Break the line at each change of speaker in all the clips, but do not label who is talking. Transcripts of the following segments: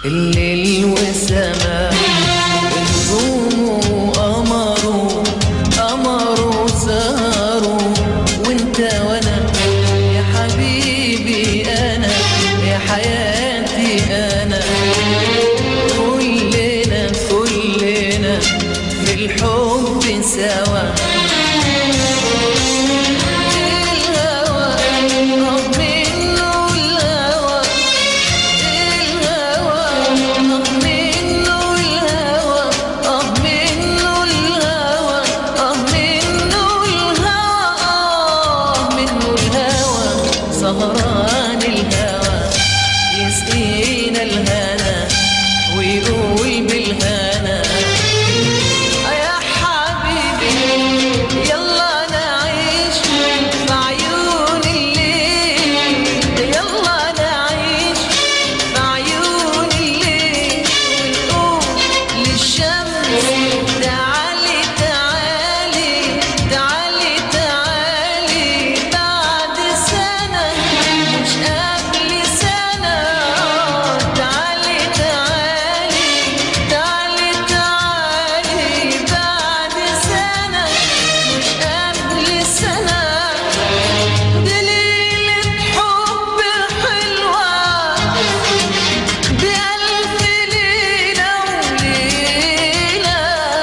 الليل والسماء ونجومه وقمره قمره سهره وانت وانا يا حبيبي انا يا حياتي انا كلنا كلنا في الحب سوا الهوى رغم انه الهوى الهوى رغم انه الهوى رغم انه الهوى رغم انه الهوى منه الهوى سهران الهوى يسقينا الهنا ويقول بالهنا يا حبيبي يلا نعيش بعيون الليل يلا نعيش بعيون الليل ونقول للشمس تعالي تعالي تعالي تعالي بعد سنة مش قبل سنة تعالي تعالي تعالي تعالي بعد سنة مش قبل سنة دليلة حب حلوة بألف ليلة وليلة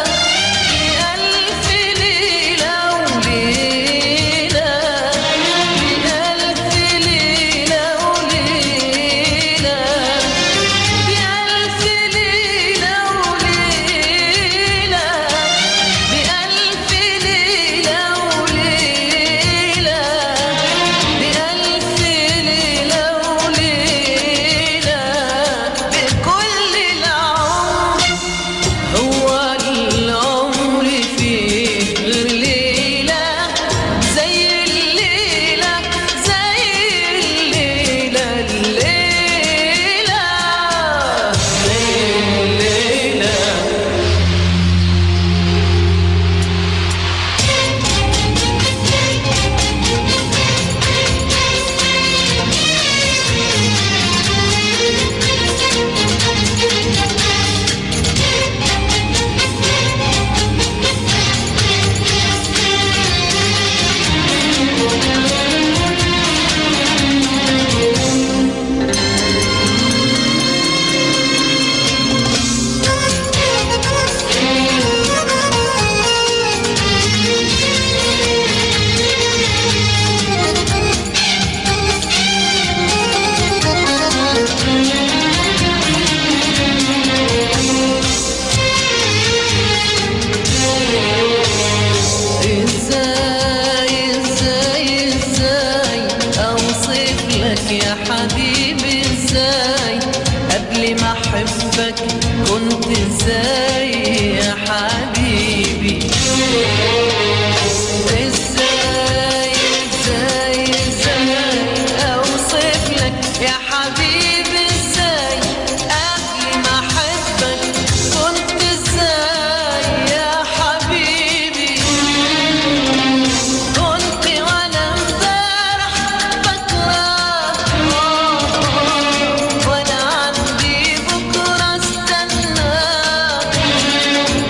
بألف ليلة وليلة بألف ليلة وليلة بألف ليلة وليلة بألف ليلة وليلة بألف ليلة وليلة بكل العمر هو العمر فيه غير ليلة زي الليلة زي الليلة الليلة زي الليلة ازاي ازاي ازاي اوصف لك يا حبيبي ازاي قبل ما احبك كنت ازاي يا حبيبي ازاي ازاي ازاي اوصف لك يا حبيبي ازاي قبل ما احبك كنت ازاي يا حبيبي كنت وانا امبارح بكره وانا عندي بكره استنى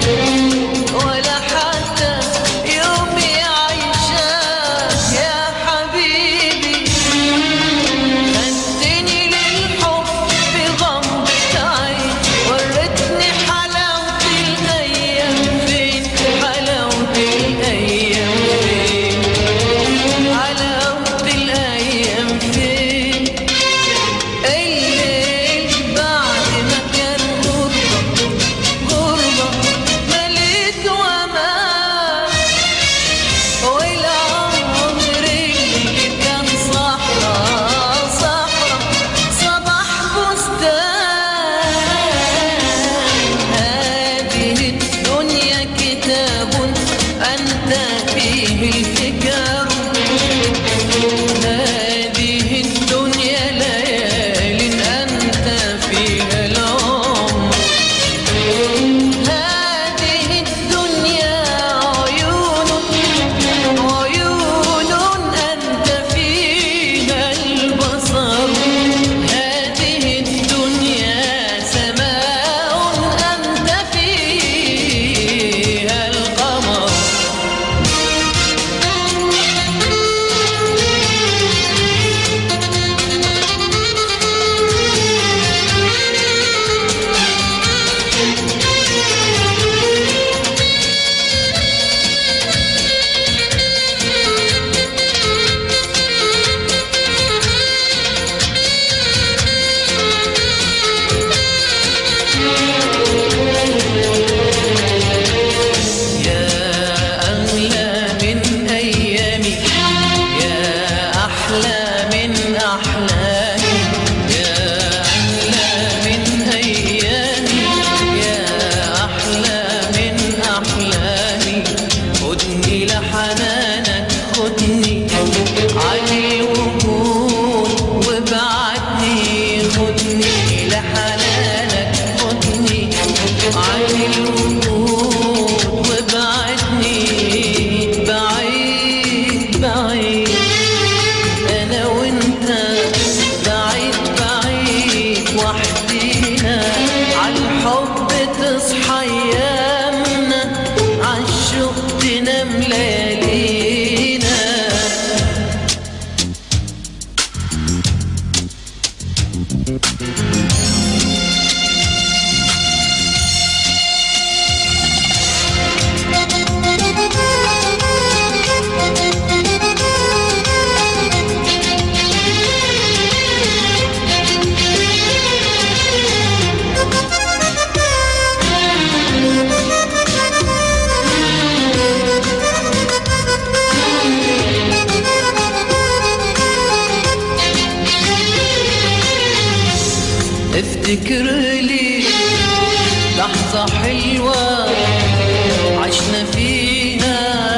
افتكر لي لحظة حلوة عشنا فيها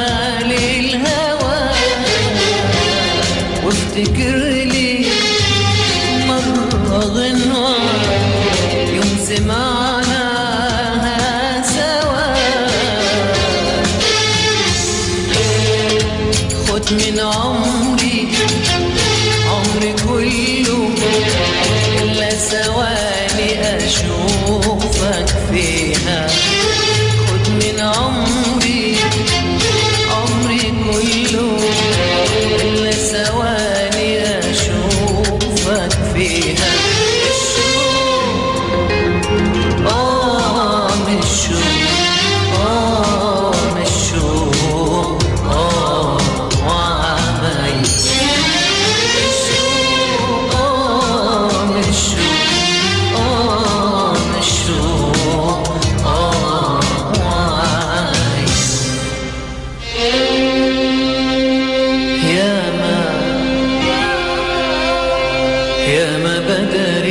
للهوى وافتكر لي مرة غنوة يوم سمعناها سوا خد من عمري عمري كله إلا ثواني أشوفك فيها خد من عمري عمري كله إلا ثواني أشوفك فيها الشوق آه مش شوق آه مش شوق آه وعمايل يا ما بدا